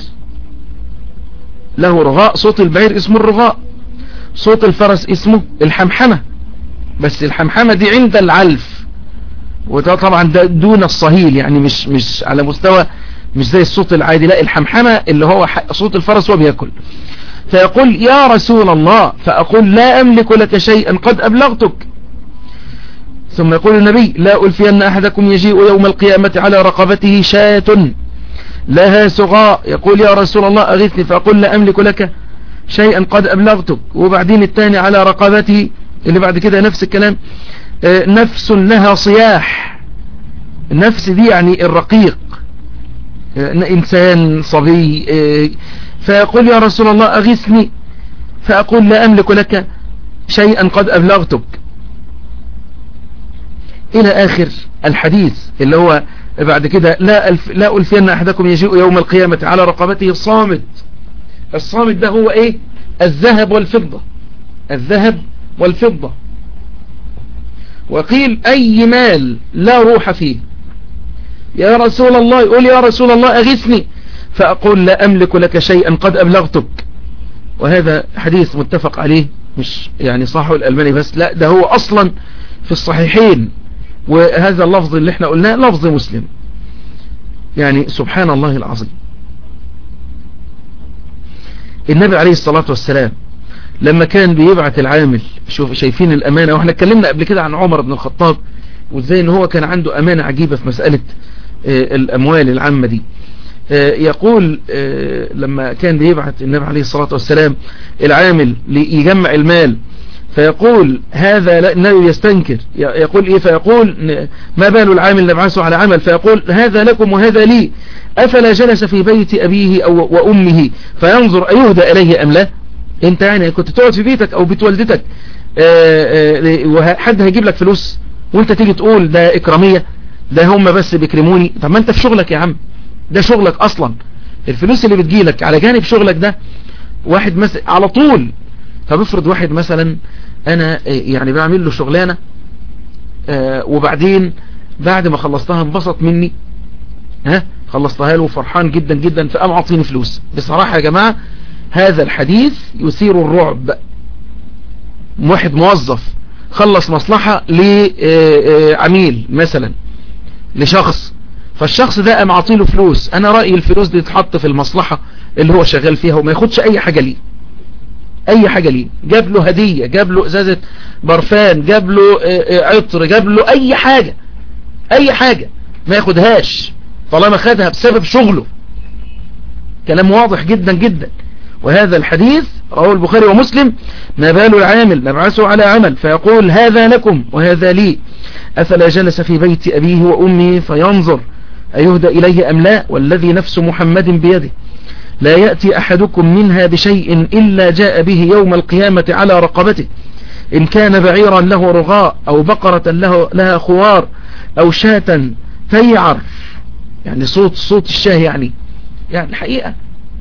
له رغاء صوت البعير اسمه الرغاء صوت الفرس اسمه الحمحمة بس الحمحمة دي عند العلف وده طبعا ده دون الصهيل يعني مش مش على مستوى مش زي الصوت العادي لا الحمحمة اللي هو صوت الفرس وهو بياكل فيقول يا رسول الله فأقول لا أملك لك شيئا قد أبلغتك ثم يقول النبي لا ألفين أحدكم يجيء يوم القيامة على رقبته شاة لها سغاء يقول يا رسول الله أغثني فأقول لا أملك لك شيئا قد أبلغتك وبعدين الثاني على رقبته اللي بعد كده نفس الكلام نفس لها صياح النفس دي يعني الرقيق إنسان صبي فيقول يا رسول الله أغثني فأقول لا أملك لك شيئا قد أبلغتك إلى آخر الحديث اللي هو بعد كده لا, ألف لا ألفين أحدكم يجيء يوم القيامة على رقبته الصامت الصامت ده هو إيه الذهب والفضة الذهب والفضة وقيل أي مال لا روح فيه يا رسول الله يقول يا رسول الله أغثني فأقول لا أملك لك شيئا قد أبلغتك وهذا حديث متفق عليه مش يعني صحه الألماني بس لا ده هو أصلا في الصحيحين وهذا اللفظ اللي احنا قلناه لفظ مسلم يعني سبحان الله العظيم النبي عليه الصلاة والسلام لما كان بيبعت العامل شوف شايفين الأمانة واحنا اتكلمنا قبل كده عن عمر بن الخطاب وازاي ان هو كان عنده أمانة عجيبة في مسألة الأموال العامة دي يقول لما كان بيبعت النبي عليه الصلاة والسلام العامل ليجمع المال فيقول هذا النبي يستنكر يقول ايه فيقول ما بال العامل نبعثه على عمل فيقول هذا لكم وهذا لي افلا جلس في بيت ابيه او وامه فينظر ايهدى اليه ام لا انت يعني كنت تقعد في بيتك او بيت والدتك وحد هيجيب لك فلوس وانت تيجي تقول ده اكرامية ده هم بس بيكرموني طب ما انت في شغلك يا عم ده شغلك اصلا الفلوس اللي بتجيلك على جانب شغلك ده واحد مثلا على طول طب افرض واحد مثلا انا يعني بعمل له شغلانة آه وبعدين بعد ما خلصتها انبسط مني ها خلصتها له فرحان جدا جدا فقام عطيني فلوس بصراحة يا جماعة هذا الحديث يثير الرعب واحد موظف خلص مصلحة لعميل مثلا لشخص فالشخص ده قام عطيله فلوس انا رأيي الفلوس دي تتحط في المصلحة اللي هو شغال فيها وما ياخدش اي حاجة ليه اي حاجة ليه جاب له هدية جاب له ازازة برفان جاب له عطر جاب له اي حاجة اي حاجة ما ياخدهاش طالما خدها بسبب شغله كلام واضح جدا جدا وهذا الحديث رواه البخاري ومسلم ما بال العامل نبعثه على عمل فيقول هذا لكم وهذا لي أفلا جلس في بيت أبيه وأمه فينظر أيهدى إليه أم لا والذي نفس محمد بيده لا يأتي أحدكم منها بشيء إلا جاء به يوم القيامة على رقبته إن كان بعيرا له رغاء أو بقرة له لها خوار أو شاة تيعر يعني صوت صوت الشاه يعني يعني الحقيقة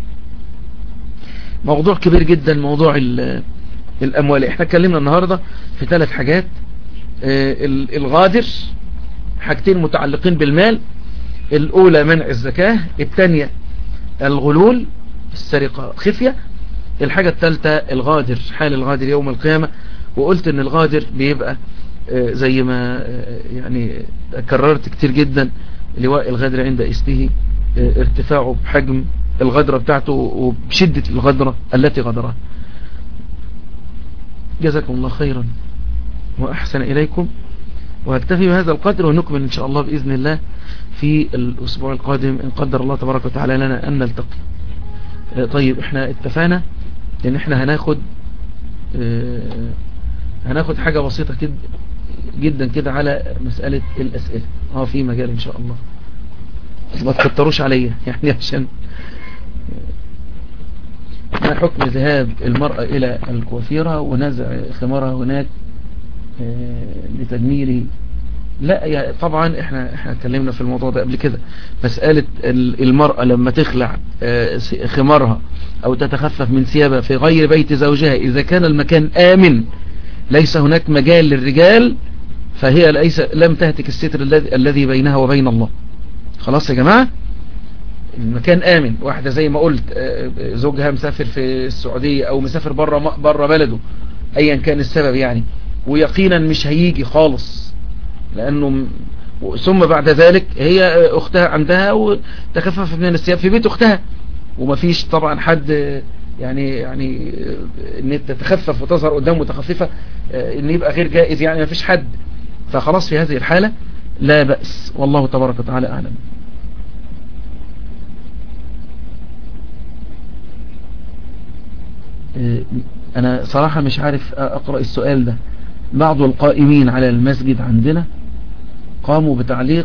موضوع كبير جدا موضوع الأموال احنا اتكلمنا النهاردة في ثلاث حاجات الغادر حاجتين متعلقين بالمال الأولى منع الزكاة الثانية الغلول السرقة خفية الحاجة الثالثة الغادر حال الغادر يوم القيامة وقلت ان الغادر بيبقى زي ما يعني كررت كتير جدا لواء الغدر عند استه ارتفاعه بحجم الغدرة بتاعته وبشدة الغدرة التي غدرها جزاكم الله خيرا وأحسن إليكم وهكتفي بهذا القدر ونكمل إن شاء الله بإذن الله في الأسبوع القادم إن قدر الله تبارك وتعالى لنا أن نلتقي طيب احنا اتفقنا ان احنا هناخد هناخد حاجة بسيطة كده جدا كده على مسألة الأسئلة اه في مجال ان شاء الله ما تكتروش عليا يعني عشان ما حكم ذهاب المرأة إلى الكوافيرة ونزع خمارها هناك لتجميله لا يعني طبعا احنا احنا اتكلمنا في الموضوع ده قبل كده مسألة المرأة لما تخلع خمارها او تتخفف من ثيابها في غير بيت زوجها اذا كان المكان امن ليس هناك مجال للرجال فهي ليس لم تهتك الستر الذي الذي بينها وبين الله خلاص يا جماعة المكان آمن واحدة زي ما قلت زوجها مسافر في السعودية او مسافر بره بره بلده ايا كان السبب يعني ويقينا مش هيجي خالص لانه ثم بعد ذلك هي اختها عندها وتخفف من الثياب في بيت اختها ومفيش طبعا حد يعني يعني ان تتخفف وتظهر قدام متخففة ان يبقى غير جائز يعني مفيش حد فخلاص في هذه الحالة لا بأس والله تبارك وتعالى أعلم أنا صراحة مش عارف أقرأ السؤال ده بعض القائمين على المسجد عندنا قاموا بتعليق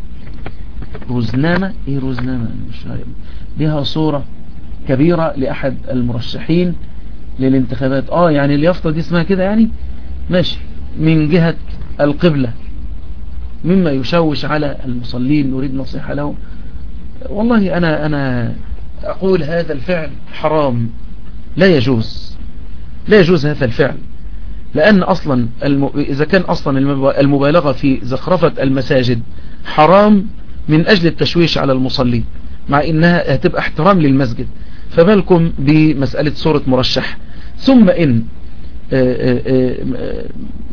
رزنامة ايه رزنامة مش عارف بها صورة كبيرة لأحد المرشحين للانتخابات اه يعني اليافطة دي اسمها كده يعني ماشي من جهة القبلة مما يشوش على المصلين نريد نصيحة لهم والله أنا, أنا أقول هذا الفعل حرام لا يجوز لا يجوز هذا الفعل لأن أصلا الم... إذا كان أصلا المبالغة في زخرفة المساجد حرام من أجل التشويش على المصلين مع إنها هتبقى احترام للمسجد فبالكم بمسألة صورة مرشح ثم إن آآ آآ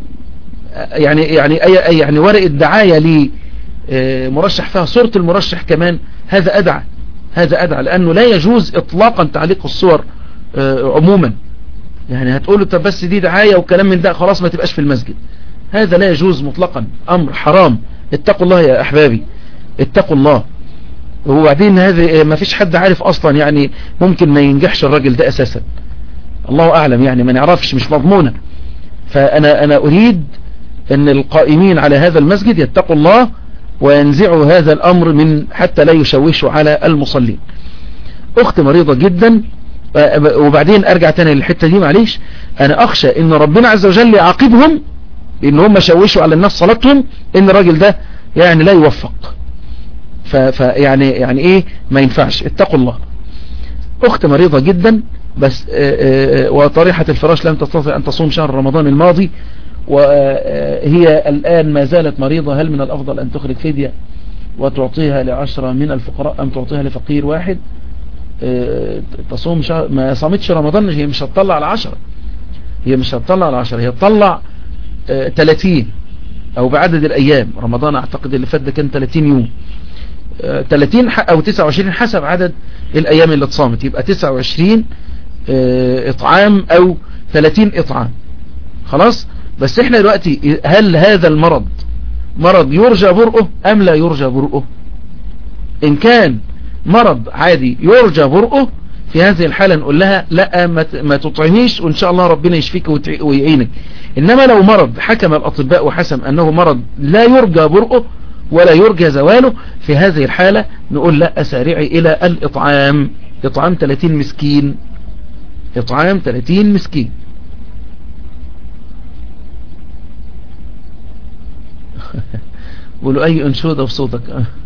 يعني يعني أي يعني ورقة دعاية لمرشح فيها صورة المرشح كمان هذا أدعى هذا أدعى لأنه لا يجوز إطلاقا تعليق الصور عموما يعني هتقوله طب بس دي دعاية وكلام من ده خلاص ما تبقاش في المسجد هذا لا يجوز مطلقا أمر حرام اتقوا الله يا أحبابي اتقوا الله وبعدين هذه ما فيش حد عارف أصلا يعني ممكن ما ينجحش الراجل ده أساسا الله أعلم يعني ما نعرفش مش مضمونة فأنا أنا أريد أن القائمين على هذا المسجد يتقوا الله وينزعوا هذا الأمر من حتى لا يشوشوا على المصلين أخت مريضة جدا وبعدين أرجع تاني للحتة دي معليش أنا أخشى أن ربنا عز وجل يعاقبهم إن هم شوشوا على الناس صلاتهم إن الراجل ده يعني لا يوفق فيعني يعني إيه ما ينفعش اتقوا الله أخت مريضة جدا بس وطريحة الفراش لم تستطع أن تصوم شهر رمضان الماضي وهي الآن ما زالت مريضة هل من الأفضل أن تخرج فدية وتعطيها لعشرة من الفقراء أم تعطيها لفقير واحد تصوم شهر ما صامتش رمضان هي مش هتطلع على عشرة هي مش هتطلع على عشرة هي تطلع 30 أو بعدد الأيام رمضان أعتقد اللي فات ده كان 30 يوم 30 أو 29 حسب عدد الأيام اللي اتصامت يبقى 29 إطعام أو 30 إطعام خلاص بس احنا دلوقتي هل هذا المرض مرض يرجى برؤه أم لا يرجى برؤه إن كان مرض عادي يرجى برؤه في هذه الحالة نقول لها لا ما تطعميش وإن شاء الله ربنا يشفيك ويعينك إنما لو مرض حكم الأطباء وحسم أنه مرض لا يرجى برؤه ولا يرجى زواله في هذه الحالة نقول لا أسارعي إلى الإطعام إطعام 30 مسكين إطعام 30 مسكين قولوا أي أنشودة بصوتك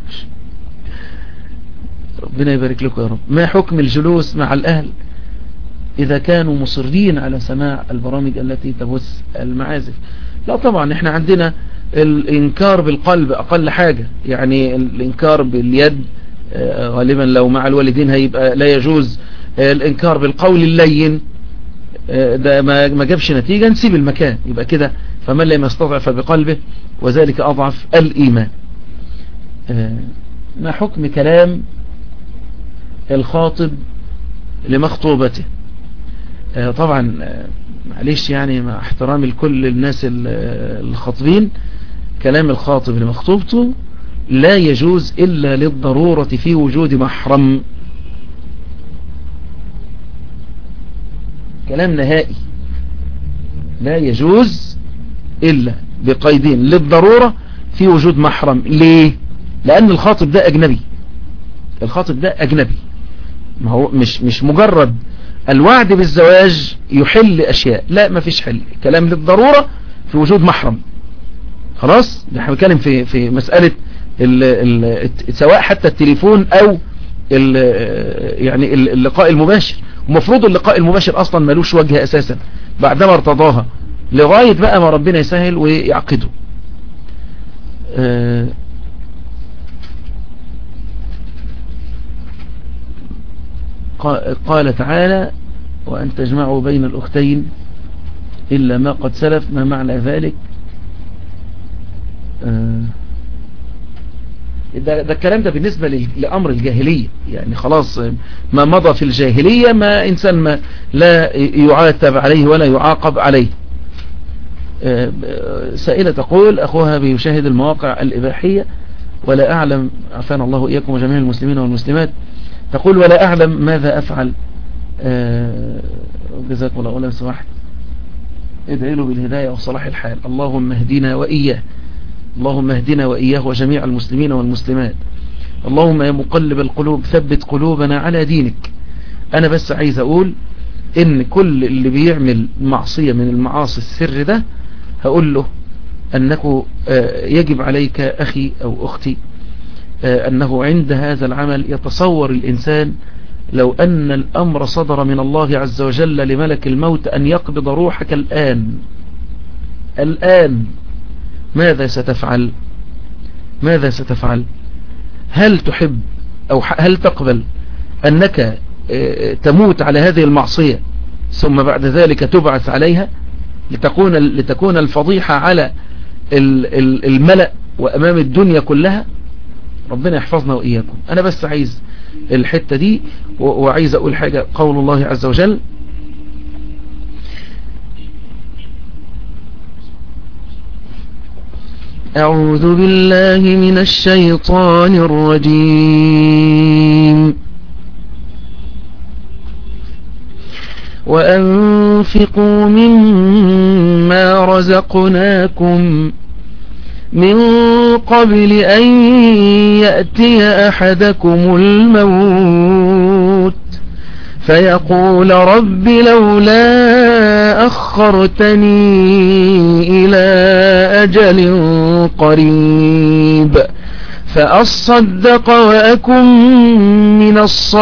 ربنا يبارك لكم يا رب ما حكم الجلوس مع الأهل إذا كانوا مصرين على سماع البرامج التي تبث المعازف لا طبعا احنا عندنا الإنكار بالقلب أقل حاجة يعني الإنكار باليد غالبا لو مع الوالدين هيبقى لا يجوز الإنكار بالقول اللين ده ما جابش نتيجة نسيب المكان يبقى كده فمن لم يستطع فبقلبه وذلك أضعف الإيمان ما حكم كلام الخاطب لمخطوبته طبعا معليش يعني مع احترامي لكل الناس الخاطبين كلام الخاطب لمخطوبته لا يجوز إلا للضرورة في وجود محرم كلام نهائي لا يجوز إلا بقيدين للضرورة في وجود محرم ليه لأن الخاطب ده أجنبي الخاطب ده أجنبي ما هو مش مش مجرد الوعد بالزواج يحل أشياء لا ما فيش حل كلام للضرورة في وجود محرم خلاص احنا بنتكلم في في مسألة ال ال سواء حتى التليفون أو ال يعني اللقاء المباشر ومفروض اللقاء المباشر أصلا ملوش وجه أساسا بعدما ارتضاها لغاية بقى ما ربنا يسهل ويعقده آه قال تعالى وأن تجمعوا بين الأختين إلا ما قد سلف ما معنى ذلك آه ده, ده الكلام ده بالنسبة لأمر الجاهلية يعني خلاص ما مضى في الجاهلية ما إنسان ما لا يعاتب عليه ولا يعاقب عليه سائلة تقول أخوها بيشاهد المواقع الإباحية ولا أعلم عفان الله إياكم وجميع المسلمين والمسلمات تقول ولا أعلم ماذا أفعل جزاكم الله أولا سمحت ادعي له بالهداية وصلاح الحال اللهم اهدنا وإياه اللهم اهدنا وإياه وجميع المسلمين والمسلمات اللهم يا مقلب القلوب ثبت قلوبنا على دينك أنا بس عايز أقول إن كل اللي بيعمل معصية من المعاصي السر ده هقول له أنه يجب عليك أخي أو أختي أنه عند هذا العمل يتصور الإنسان لو أن الأمر صدر من الله عز وجل لملك الموت أن يقبض روحك الآن الآن ماذا ستفعل ماذا ستفعل هل تحب أو هل تقبل أنك تموت على هذه المعصية ثم بعد ذلك تبعث عليها لتكون لتكون الفضيحة على الملأ وأمام الدنيا كلها ربنا يحفظنا وإياكم أنا بس عايز الحتة دي وعايز أقول حاجة قول الله عز وجل أعوذ بالله من الشيطان الرجيم وأنفقوا مما رزقناكم من قبل أن يأتي أحدكم الموت فيقول رب لولا أخرتني إلى أجل قريب فأصدق وأكن من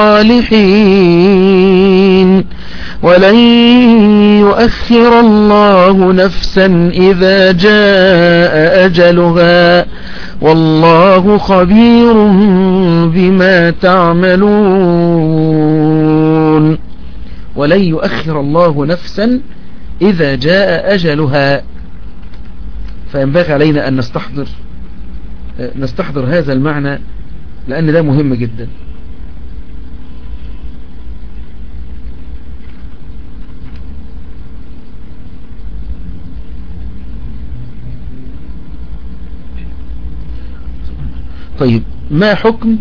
الصالحين ولن يؤخر الله نفسا إذا جاء أجلها والله خبير بما تعملون ولن يؤخر الله نفسا إذا جاء أجلها فينبغي علينا أن نستحضر نستحضر هذا المعنى لأن ده مهم جدا طيب ما حكم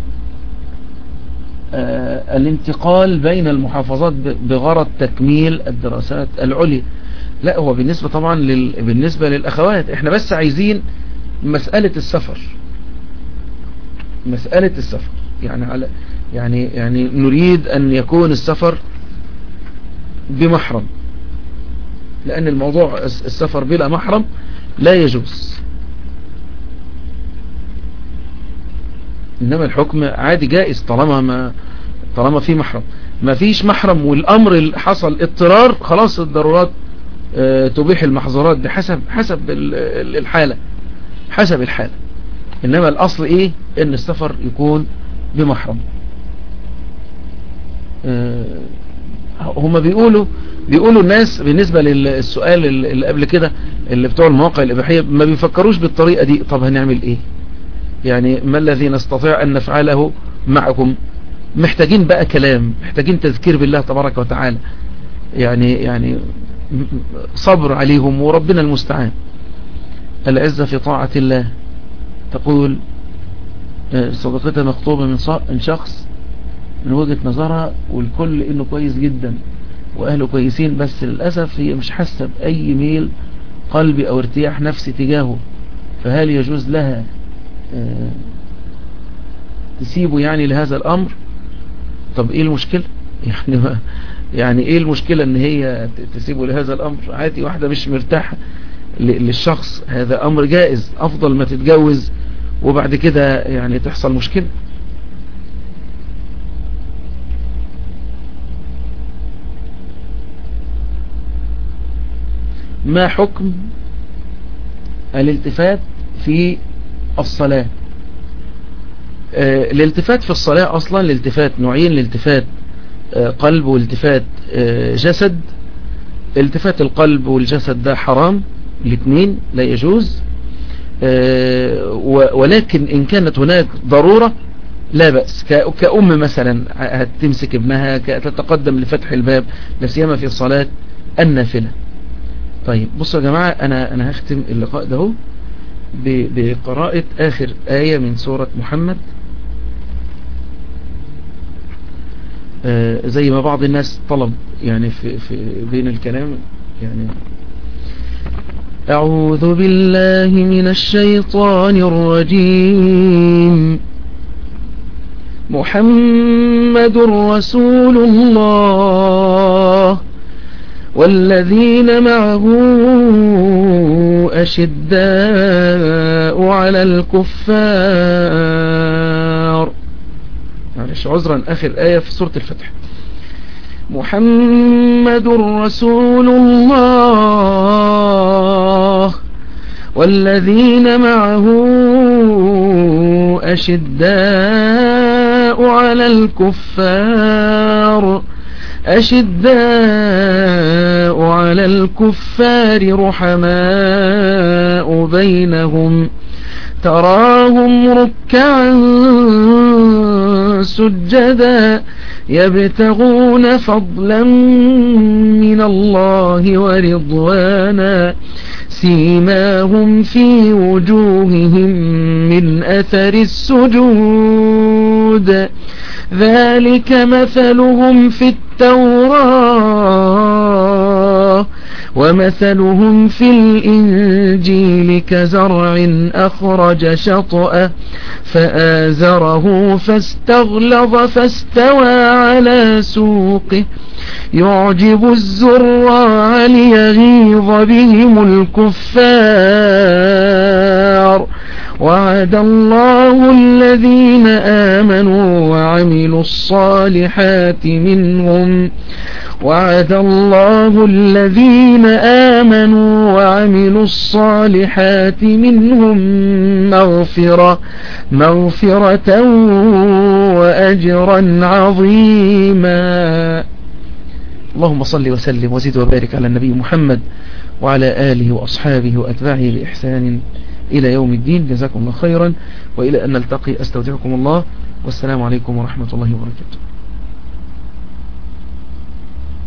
آه الانتقال بين المحافظات بغرض تكميل الدراسات العليا لا هو بالنسبة طبعا لل... بالنسبة للأخوات احنا بس عايزين مسألة السفر مسألة السفر يعني على يعني يعني نريد أن يكون السفر بمحرم لأن الموضوع السفر بلا محرم لا يجوز إنما الحكم عادي جائز طالما ما طالما في محرم ما فيش محرم والأمر اللي حصل اضطرار خلاص الضرورات اه تبيح المحظورات بحسب حسب الحالة حسب الحالة إنما الأصل إيه إن السفر يكون بمحرم اه هما بيقولوا بيقولوا الناس بالنسبة للسؤال اللي قبل كده اللي بتوع المواقع الإباحية ما بيفكروش بالطريقة دي طب هنعمل إيه يعني ما الذي نستطيع أن نفعله معكم محتاجين بقى كلام محتاجين تذكير بالله تبارك وتعالى يعني يعني صبر عليهم وربنا المستعان العزة في طاعة الله تقول صدقتها مخطوبة من من شخص من وجهة نظرها والكل انه كويس جدا واهله كويسين بس للأسف هي مش حاسة بأي ميل قلبي او ارتياح نفسي تجاهه فهل يجوز لها تسيبه يعني لهذا الامر طب ايه المشكلة يعني ما يعني ايه المشكلة ان هي تسيبه لهذا الامر عادي واحدة مش مرتاحة للشخص هذا امر جائز افضل ما تتجوز وبعد كده يعني تحصل مشكلة ما حكم الالتفات في الصلاة الالتفات في الصلاة أصلا الالتفات نوعين الالتفات قلب والتفات جسد التفات القلب والجسد ده حرام الاثنين لا يجوز ولكن إن كانت هناك ضرورة لا بأس كأم مثلا هتمسك ابنها تتقدم لفتح الباب لسيما في الصلاة النافلة طيب بصوا يا جماعة أنا, أنا هختم اللقاء ده بقراءة آخر آية من سورة محمد زي ما بعض الناس طلب يعني في, في بين الكلام يعني أعوذ بالله من الشيطان الرجيم محمد رسول الله والذين معه أشداء على الكفار معلش عذرا آخر آية في سورة الفتح محمد رسول الله والذين معه أشداء على الكفار أشداء على الكفار رحماء بينهم تراهم ركعا سجدا يبتغون فضلا من الله ورضوانا سيماهم في وجوههم من أثر السجود ذلك مثلهم في التوراة ومثلهم في الإنجيل كزرع أخرج شطأه فآزره فاستغلظ فاستوى على سوقه يعجب الزراع ليغيظ بهم الكفار وعد الله الذين آمنوا وعملوا الصالحات منهم وعد الله الذين آمنوا وعملوا الصالحات منهم مغفرة مغفرة وأجرا عظيما اللهم صل وسلم وزد وبارك على النبي محمد وعلى آله وأصحابه وأتباعه بإحسان إلى يوم الدين جزاكم الله خيرا وإلى أن نلتقي أستودعكم الله والسلام عليكم ورحمة الله وبركاته